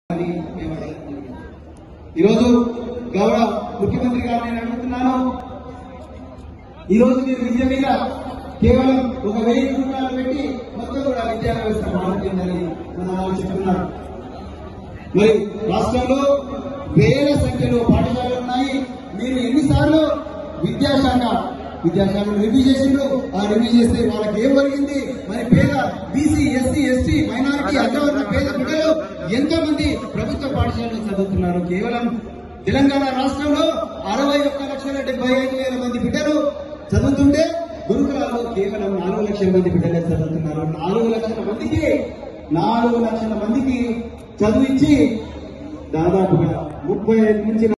అని మేము అడుగుతున్నాం. ఈరోజు గౌరవ ముఖ్యమంత్రి గారు నేను అడుగుతున్నాను ఈ రోజు మీరు విద్య మీద కేవలం ఒక వెయ్యి రూపాయలు పెట్టి మొత్తం కూడా విద్యా వ్యవస్థ మారుతుందని మన వాళ్ళు చెప్తున్నారు మరి రాష్ట్రంలో వేల సంఖ్యలో పాఠశాలలు ఉన్నాయి మీరు ఎన్నిసార్లు విద్యాశాఖ విద్యాశాఖను రివ్యూ చేసిండ్రు ఆ రివ్యూ చేస్తే వాళ్ళకి ఏం జరిగింది మరి పేద బీసీ ఎస్సీ ఎస్టీ మైనారిటీ అగ్రవర్ణ పేద బిడ్డలు ఎంతో మంది ప్రభుత్వ పాఠశాలలో చదువుతున్నారు కేవలం తెలంగాణ రాష్ట్రంలో అరవై ఒక్క లక్షల డెబ్బై ఐదు వేల మంది బిడ్డలు చదువుతుంటే గురుకులాల్లో కేవలం నాలుగు లక్షల మంది బిడ్డలే చదువుతున్నారు నాలుగు లక్షల మందికి నాలుగు లక్షల మందికి చదువు ఇచ్చి దాదాపుగా ముప్పై ఐదు నుంచి